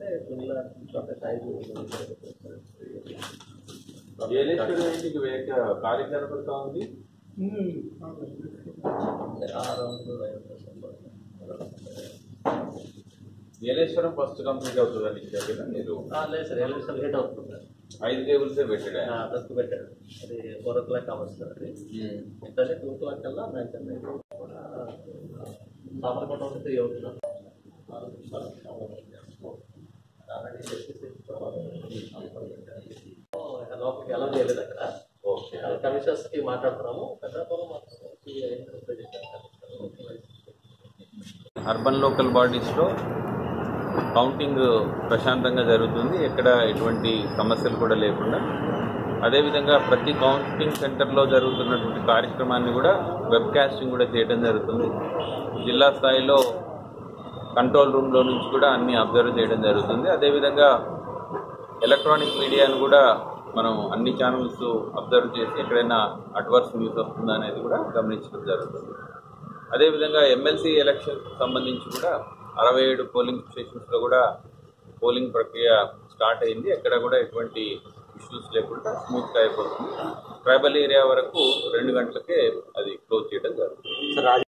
పిల్లల సైజు ఏలేశ్వరం ఇంటికి వేక ఖాళీ కనపడతా ఉంది ఏలేశ్వరం ఫస్ట్ కంప్లీట్ అవుతుందని ఇచ్చారు కదా మీరు లేదు సార్ ఎలక్షన్ లేట్ అవుతుంది సార్ ఐదు టేబుల్సే పెట్టాడు ఆయన. దస్తు పెట్టాడు అది ఫోర్ ఓ క్లాక్ అవర్స్ అది ఇట్లనే టూ క్లాక్ కల్లా మ్యాచ్ అనేది కూడా సామర్పేట ఉంటే త్రీ అవుతుంది లోపలికి ఎలా చేయలేదు అక్కడ ఓకే కమిషనర్స్ కి మాట్లాడుతున్నాము పెద్దపురం మాత్రం అర్బన్ లోకల్ బాడీస్లో కౌంటింగ్ ప్రశాంతంగా జరుగుతుంది ఎక్కడ ఎటువంటి సమస్యలు కూడా లేకుండా అదేవిధంగా ప్రతి కౌంటింగ్ సెంటర్లో జరుగుతున్నటువంటి కార్యక్రమాన్ని కూడా వెబ్ కాస్టింగ్ కూడా చేయడం జరుగుతుంది జిల్లా స్థాయిలో కంట్రోల్ రూమ్లో నుంచి కూడా అన్ని అబ్జర్వ్ చేయడం జరుగుతుంది అదేవిధంగా ఎలక్ట్రానిక్ మీడియాను కూడా మనం అన్ని ఛానల్స్ అబ్జర్వ్ చేసి ఎక్కడైనా అడ్వర్స్ న్యూస్ వస్తుందా అనేది కూడా గమనించడం జరుగుతుంది అదేవిధంగా ఎమ్మెల్సీ ఎలక్షన్ సంబంధించి కూడా అరవై ఏడు పోలింగ్ స్టేషన్స్లో కూడా పోలింగ్ ప్రక్రియ స్టార్ట్ అయింది ఎక్కడ కూడా ఎటువంటి ఇష్యూస్ లేకుండా స్మూత్గా అయిపోతుంది ట్రైబల్ ఏరియా వరకు రెండు గంటలకే అది క్లోజ్ చేయడం జరుగుతుంది